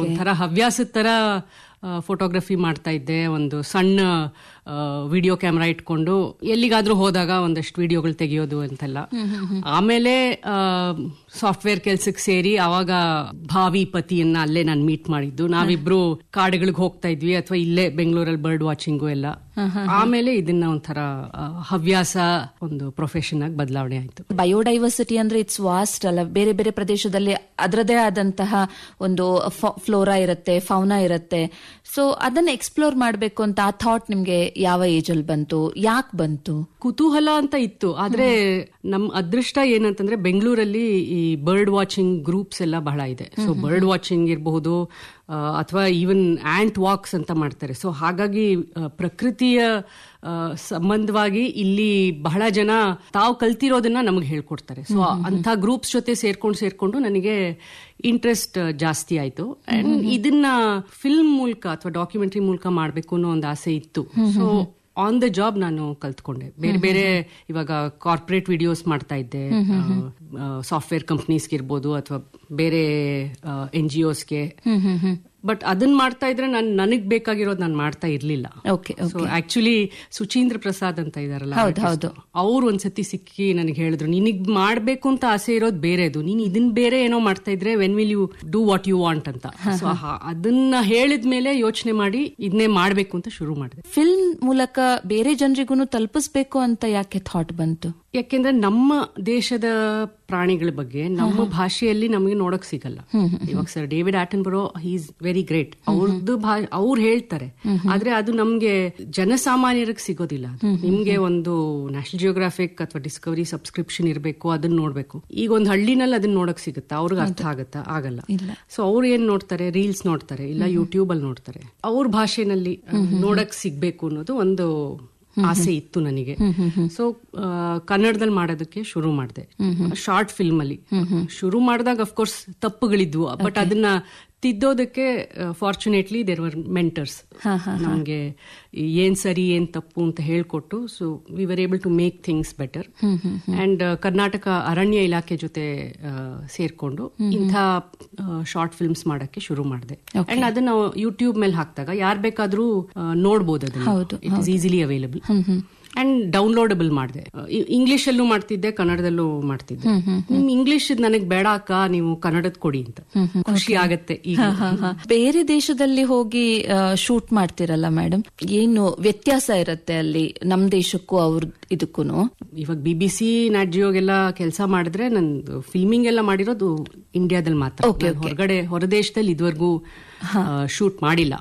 ಒಂಥರ ಹವ್ಯಾಸದ ತರ ಫೋಟೋಗ್ರಫಿ ಮಾಡ್ತಾ ಇದ್ದೆ ಒಂದು ಸಣ್ಣ ವಿಡಿಯೋ ಕ್ಯಾಮ್ರಾ ಇಟ್ಕೊಂಡು ಎಲ್ಲಿಗಾದ್ರೂ ಹೋದಾಗ ಒಂದಷ್ಟು ವಿಡಿಯೋಗಳು ತೆಗೆಯೋದು ಅಂತೆಲ್ಲ ಆಮೇಲೆ ಸಾಫ್ಟ್ವೇರ್ ಕೆಲ್ಸಕ್ಕೆ ಸೇರಿ ಅವಾಗ ಭಾವಿ ಪತಿಯನ್ನ ಅಲ್ಲೇ ನಾನು ಮೀಟ್ ಮಾಡಿದ್ದು ನಾವಿಬ್ರು ಕಾಡುಗಳಿಗೆ ಹೋಗ್ತಾ ಇದ್ವಿ ಅಥವಾ ಇಲ್ಲೇ ಬೆಂಗಳೂರಲ್ಲಿ ಬರ್ಡ್ ವಾಚಿಂಗು ಎಲ್ಲ ಆಮೇಲೆ ಇದನ್ನ ಒಂಥರ ಆ, ಹವ್ಯಾಸ ಒಂದು ಪ್ರೊಫೆಷನ್ ಆಗಿ ಬದಲಾವಣೆ ಆಯ್ತು ಬಯೋಡೈವರ್ಸಿಟಿ ಅಂದ್ರೆ ಇಟ್ಸ್ ವಾಸ್ಟ್ ಅಲ್ಲ ಬೇರೆ ಬೇರೆ ಪ್ರದೇಶದಲ್ಲಿ ಅದರದೇ ಆದಂತಹ ಒಂದು ಫ್ಲೋರಾ ಇರುತ್ತೆ ಫೌನಾ ಇರುತ್ತೆ ಸೊ ಅದನ್ನ ಎಕ್ಸ್ಪ್ಲೋರ್ ಮಾಡಬೇಕು ಅಂತ ಆ ಥಾಟ್ ನಿಮ್ಗೆ ಯಾವ ಏಜ್ ಅಲ್ಲಿ ಬಂತು ಯಾಕೆ ಬಂತು ಕುತೂಹಲ ಅಂತ ಇತ್ತು ಆದ್ರೆ ನಮ್ ಅದೃಷ್ಟ ಏನಂತಂದ್ರೆ ಬೆಂಗಳೂರಲ್ಲಿ ಈ ಬರ್ಡ್ ವಾಚಿಂಗ್ ಗ್ರೂಪ್ಸ್ ಎಲ್ಲ ಬಹಳ ಇದೆ ಸೊ ಬರ್ಡ್ ವಾಚಿಂಗ್ ಇರಬಹುದು ಅಥವಾ ಈವನ್ ಆಂಟ್ ವಾಕ್ಸ್ ಅಂತ ಮಾಡ್ತಾರೆ ಸೊ ಹಾಗಾಗಿ ಆ, ಪ್ರಕೃತಿಯ ಆ, ಸಂಬಂಧವಾಗಿ ಇಲ್ಲಿ ಬಹಳ ಜನ ತಾವು ಕಲ್ತಿರೋದನ್ನ ನಮಗೆ ಹೇಳ್ಕೊಡ್ತಾರೆ ಸೊ ಅಂತ ಗ್ರೂಪ್ಸ್ ಜೊತೆ ಸೇರ್ಕೊಂಡು ಸೇರ್ಕೊಂಡು ನನಗೆ ಇಂಟ್ರೆಸ್ಟ್ ಜಾಸ್ತಿ ಆಯ್ತು ಅಂಡ್ ಇದನ್ನ ಫಿಲ್ಮ್ ಮೂಲಕ ಅಥವಾ ಡಾಕ್ಯುಮೆಂಟ್ರಿ ಮೂಲಕ ಮಾಡ್ಬೇಕು ಅನ್ನೋ ಒಂದು ಆಸೆ ಇತ್ತು ಸೊ ಆನ್ ದ ಜಾಬ್ ನಾನು ಕಲ್ತ್ಕೊಂಡೆ ಬೇರೆ ಬೇರೆ ಇವಾಗ ಕಾರ್ಪೊರೇಟ್ ವಿಡಿಯೋಸ್ ಮಾಡ್ತಾ ಇದ್ದೆ ಸಾಫ್ಟ್ವೇರ್ ಕಂಪ್ನೀಸ್ಗೆ ಇರ್ಬೋದು ಅಥವಾ ಬೇರೆ ಎನ್ ಜಿ ಒಸ್ಗೆ ಬಟ್ ಅದನ್ನ ಮಾಡ್ತಾ ಇದ್ರೆ ನಾನು ನನಗ್ ಬೇಕಾಗಿರೋದು ನಾನು ಮಾಡ್ತಾ ಇರ್ಲಿಲ್ಲ okay so actually Suchindra Prasad ಅಂತ ಇದಾರಲ್ಲ ಹೌದು, ಹೌದು. ಅವ್ರು ಒಂದ್ಸತಿ ಸಿಕ್ಕಿ ನನಗೆ ಹೇಳಿದ್ರು ನಿನಗ್ ಮಾಡ್ಬೇಕು ಅಂತ ಆಸೆ ಇರೋದು ಬೇರೆದು ನೀನ್ ಇದನ್ ಬೇರೆ ಏನೋ ಮಾಡ್ತಾ ಇದ್ರೆ when will you do what you want ಅಂತ ಸೊ ಅದನ್ನ ಹೇಳಿದ್ಮೇಲೆ ಯೋಚನೆ ಮಾಡಿ ಇದನ್ನೇ ಮಾಡ್ಬೇಕು ಅಂತ ಶುರು ಮಾಡಿದೆ ಫಿಲ್ಮ್ ಮೂಲಕ ಬೇರೆ ಜನರಿಗೂ ತಲುಪಿಸ್ಬೇಕು ಅಂತ ಯಾಕೆ ಥಾಟ್ ಬಂತು ಯಾಕೆಂದ್ರೆ ನಮ್ಮ ದೇಶದ ಪ್ರಾಣಿಗಳ ಬಗ್ಗೆ ನಮ್ಮ ಭಾಷೆಯಲ್ಲಿ ನಮಗೆ ನೋಡಕ್ ಸಿಗಲ್ಲ ಇವಾಗ ಸರ್ ಡೇವಿಡ್ ಆಟನ್ ಬರೋ ಈಸ್ ವೆರಿ ಗ್ರೇಟ್ ಅವ್ರದ್ದು ಅವ್ರು ಹೇಳ್ತಾರೆ ಆದ್ರೆ ಅದು ನಮ್ಗೆ ಜನಸಾಮಾನ್ಯರಿಗೆ ಸಿಗೋದಿಲ್ಲ ಅದು. ನಿಮ್ಗೆ ಒಂದು ನ್ಯಾಷನಲ್ ಜಿಯೋಗ್ರಾಫಿಕ್ ಅಥವಾ ಡಿಸ್ಕವರಿ ಸಬ್ಸ್ಕ್ರಿಪ್ಷನ್ ಇರಬೇಕು ಅದನ್ನ ನೋಡ್ಬೇಕು ಈಗ ಒಂದು ಹಳ್ಳಿನಲ್ಲಿ ಅದನ್ನ ನೋಡಕ್ ಸಿಗುತ್ತಾ ಅವ್ರಿಗೆ ಅರ್ಥ ಆಗತ್ತಾ ಆಗಲ್ಲ ಸೊ ಅವ್ರು ಏನ್ ನೋಡ್ತಾರೆ ರೀಲ್ಸ್ ನೋಡ್ತಾರೆ ಇಲ್ಲ ಯೂಟ್ಯೂಬ್ ಅಲ್ಲಿ ನೋಡ್ತಾರೆ ಅವ್ರ ಭಾಷೆನಲ್ಲಿ ನೋಡಕ್ ಸಿಗ್ಬೇಕು ಅನ್ನೋದು ಒಂದು ಆಸೆ ಇತ್ತು ನನಗೆ ಸೊ ಕನ್ನಡದಲ್ಲಿ ಮಾಡೋದಕ್ಕೆ ಶುರು ಮಾಡಿದೆ ಶಾರ್ಟ್ ಫಿಲ್ಮ್ ಅಲ್ಲಿ ಶುರು ಮಾಡಿದಾಗ ಅಫ್ಕೋರ್ಸ್ ತಪ್ಪುಗಳಿದ್ವು ಬಟ್ ಅದನ್ನ ತಿದ್ದೋದಕ್ಕೆ ಫಾರ್ಚುನೇಟ್ಲಿ ದೇರ್ ವರ್ ಮೆಂಟರ್ಸ್ ನಮ್ಗೆ ಏನ್ ಸರಿ ಏನ್ ತಪ್ಪು ಅಂತ ಹೇಳ್ಕೊಟ್ಟು so we were able to make things better and Karnataka ಅರಣ್ಯ ಇಲಾಖೆ ಜೊತೆ ಆ, ಸೇರ್ಕೊಂಡು ಇಂಥ ಶಾರ್ಟ್ ಫಿಲ್ಮ್ಸ್ ಮಾಡಕ್ಕೆ ಶುರು ಮಾಡಿದೆ ಅಂಡ್ ಅದನ್ನ ಯೂಟ್ಯೂಬ್ ಮೇಲೆ ಹಾಕಿದಾಗ ಯಾರ್ ಬೇಕಾದ್ರೂ ಆ, ನೋಡ್ಬೋದು ಅದನ್ನ it is easily available and downloadable ಮಾಡಿದೆ ಇಂಗ್ಲಿಷ್ ಅಲ್ಲೂ ಮಾಡ್ತಿದ್ದೆ ಕನ್ನಡದಲ್ಲೂ ಮಾಡ್ತಿದ್ದೆ ನಿಮ್ ಇಂಗ್ಲಿಷ್ ನನಗೆ ಬೇಡ ಅಕ್ಕ ನೀವು ಕನ್ನಡದ ಕೊಡಿ ಅಂತ ಖುಷಿ ಆಗತ್ತೆ ಈಗ ಬೇರೆ ದೇಶದಲ್ಲಿ ಹೋಗಿ ಶೂಟ್ ಮಾಡ್ತಿರಲ್ಲ ಮೇಡಮ್ ಏನು ವ್ಯತ್ಯಾಸ ಇರುತ್ತೆ ಅಲ್ಲಿ ನಮ್ ದೇಶಕ್ಕೂ ಅವ್ರ ಇದಕ್ಕೂ ಇವಾಗ ಬಿ ಬಿ ಸಿ ನಾಟ್ ಜಿಯೋಗೆಲ್ಲ ಕೆಲಸ ಮಾಡಿದ್ರೆ ನಂದು ಫಿಲ್ಮಿಂಗ್ ಎಲ್ಲ ಮಾಡಿರೋದು ಇಂಡಿಯಾದಲ್ಲಿ ಮಾತ್ರ ನಾನ್ ಹೊರಗಡೆ ಹೊರದೇಶದಲ್ಲಿ ಇದುವರೆಗೂ ಶೂಟ್ ಮಾಡಿಲ್ಲ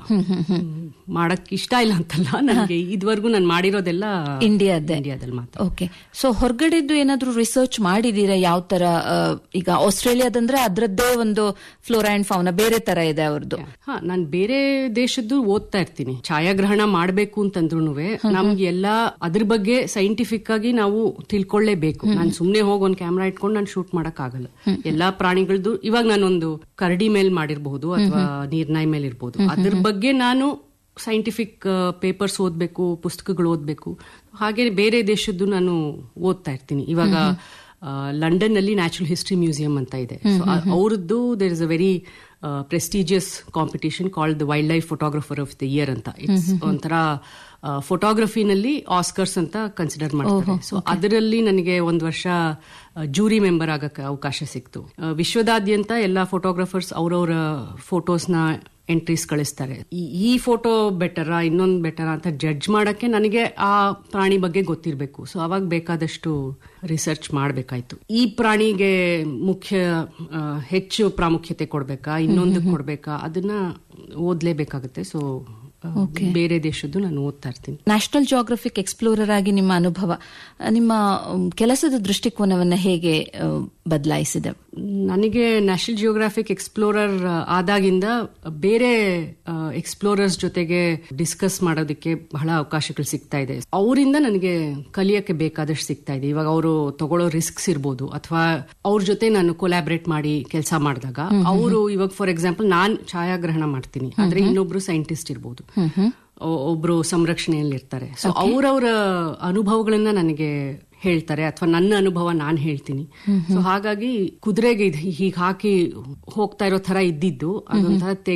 ಮಾಡಕ್ ಇಷ್ಟ ಇಲ್ಲ ಅಂತಲ್ಲ ನನಗೆ ಇದುವರೆಗೂ ನಾನು ಮಾಡಿರೋದೆಲ್ಲ ಇಂಡಿಯಾದ್ದೇ ಇಂಡಿಯಾದಲ್ಲಿ ಮಾತ್ರ ಓಕೆ ಸೊ ಹೊರಗಡೆದ್ದು ಏನಾದ್ರೂ ರಿಸರ್ಚ್ ಮಾಡಿದೀರಾ ಯಾವ ತರ ಆ, ಈಗ ಆಸ್ಟ್ರೇಲಿಯಾದಂದ್ರೆ ಅದ್ರದ್ದೇ ಒಂದು ಫ್ಲೋರಾ ಅಂಡ್ ಫೌನ ಬೇರೆ ತರ ಇದೆ ಅವ್ರದ್ದು ಹಾ ನಾನ್ ಬೇರೆ ದೇಶದ್ದು ಓದ್ತಾ ಇರ್ತೀನಿ ಛಾಯಾಗ್ರಹಣ ಮಾಡ್ಬೇಕು ಅಂತಂದ್ರು ನಮ್ಗೆ ಎಲ್ಲ ಅದ್ರ ಬಗ್ಗೆ ಸೈಂಟಿಫಿಕ್ ಆಗಿ ನಾವು ತಿಳ್ಕೊಳ್ಳೇಬೇಕು ನಾನು ಸುಮ್ನೆ ಹೋಗಿ ಒಂದ್ ಕ್ಯಾಮ್ರಾ ಇಟ್ಕೊಂಡು ನಾನು ಶೂಟ್ ಮಾಡಕ್ ಆಗಲ್ಲ ಎಲ್ಲಾ ಪ್ರಾಣಿಗಳದ್ದು ಇವಾಗ ನಾನೊಂದು ಕರಡಿ ಮೇಲ್ ಮಾಡಿರ್ಬಹುದು ಅಥವಾ ನೀರ್ನಾಯಿ ಮೇಲೆ ಇರ್ಬೋದು ಅದ್ರ ಬಗ್ಗೆ ನಾನು ಸೈಂಟಿಫಿಕ್ ಪೇಪರ್ಸ್ ಓದ್ಬೇಕು ಪುಸ್ತಕಗಳು ಓದ್ಬೇಕು ಹಾಗೆ ಬೇರೆ ದೇಶದ್ದು ನಾನು ಓದ್ತಾ ಇರ್ತೀನಿ ಇವಾಗ ಲಂಡನ್ ನಲ್ಲಿ ನ್ಯಾಚುರಲ್ ಹಿಸ್ಟ್ರಿ ಮ್ಯೂಸಿಯಂ ಅಂತ ಇದೆ So, ಆ- ಅವ್ರದ್ದು there is a very prestigious competition called the wild life photographer of the year ಅಂತ ಇಟ್ಸ್ ಒಂಥರ ಫೋಟೋಗ್ರಫಿನಲ್ಲಿ ಆಸ್ಕರ್ಸ್ ಅಂತ ಕನ್ಸಿಡರ್ ಮಾಡ್ತಾರೆ ಸೊ ಅದರಲ್ಲಿ ನನಗೆ ಒಂದು ವರ್ಷ ಜೂರಿ ಮೆಂಬರ್ ಆಗಕ್ಕೆ ಅವಕಾಶ ಸಿಕ್ತು ಆ, ವಿಶ್ವದಾದ್ಯಂತ ಎಲ್ಲ ಫೋಟೋಗ್ರಫರ್ಸ್ ಅವರವರ ಫೋಟೋಸ್ನ ಎಂಟ್ರೀಸ್ ಕಳಿಸ್ತಾರೆ ಈ- ಈ ಫೋಟೋ ಬೆಟರಾ ಇನ್ನೊಂದು ಬೆಟರಾ ಅಂತ ಜಡ್ಜ್ ಮಾಡಕ್ಕೆ ನನಗೆ ಆ ಪ್ರಾಣಿ ಬಗ್ಗೆ ಗೊತ್ತಿರಬೇಕು ಸೊ ಅವಾಗ ಬೇಕಾದಷ್ಟು ರಿಸರ್ಚ್ ಮಾಡಬೇಕಾಯ್ತು ಈ ಪ್ರಾಣಿಗೆ ಮುಖ್ಯ ಆ, ಹೆಚ್ಚು ಪ್ರಾಮುಖ್ಯತೆ ಕೊಡ್ಬೇಕಾ ಇನ್ನೊಂದು ಕೊಡ್ಬೇಕಾ ಅದನ್ನ ಓದ್ಲೇಬೇಕಾಗುತ್ತೆ ಸೊ ಬೇರೆ ದೇಶದ್ದು ನಾನು ಓದ್ತಾ ಇರ್ತೀನಿ ನ್ಯಾಷನಲ್ ಜಿಯೋಗ್ರಫಿಕ್ ಎಕ್ಸ್ಪ್ಲೋರರ್ ಆಗಿ ನಿಮ್ಮ ಅನುಭವ ಆ, ನಿಮ್ಮ ಮ್, ಕೆಲಸದ ದೃಷ್ಟಿಕೋನವನ್ನ ಹೇಗೆ ಬದಲಾಯಿಸಿದೆ ನನಗೆ ನ್ಯಾಷನಲ್ ಜಿಯೋಗ್ರಾಫಿಕ್ ಎಕ್ಸ್ಪ್ಲೋರರ್ ಆದಾಗಿಂದ ಬೇರೆ ಎಕ್ಸ್ಪ್ಲೋರರ್ಸ್ ಜೊತೆಗೆ ಡಿಸ್ಕಸ್ ಮಾಡೋದಕ್ಕೆ ಬಹಳ ಅವಕಾಶಗಳು ಸಿಗ್ತಾ ಇದೆ ಅವರಿಂದ ನನಗೆ ಕಲಿಯಕ್ಕೆ ಬೇಕಾದಷ್ಟು ಸಿಗ್ತಾ ಇದೆ ಇವಾಗ ಅವರು ತಗೊಳ್ಳೋ ರಿಸ್ಕ್ಸ್ ಇರ್ಬೋದು ಅಥವಾ ಅವ್ರ ಜೊತೆ ನಾನು ಕೊಲಾಬ್ರೇಟ್ ಮಾಡಿ ಕೆಲಸ ಮಾಡಿದಾಗ ಅವರು ಇವಾಗ ಫಾರ್ ಎಕ್ಸಾಂಪಲ್ ನಾನ್ ಛಾಯಾಗ್ರಹಣ ಮಾಡ್ತೀನಿ ಆದ್ರೆ ಇನ್ನೊಬ್ರು ಸೈಂಟಿಸ್ಟ್ ಇರ್ಬೋದು ಒ- ಒಬ್ರು ಸಂರಕ್ಷಣೆಯಲ್ಲಿ ಇರ್ತಾರೆ ಸೊ ಅವರವರ ಅನುಭವಗಳನ್ನ ನನಗೆ ಹೇಳ್ತಾರೆ ಅಥವಾ ನನ್ನ ಅನುಭವ ನಾನು ಹೇಳ್ತೀನಿ ಸೊ ಹಾಗಾಗಿ ಕುದುರೆಗೆ ಹೀಗೆ ಹಾಕಿ ಹೋಗ್ತಾ ಇರೋ ತರ ಇದ್ದಿದ್ದು ಅದೊಂಥರ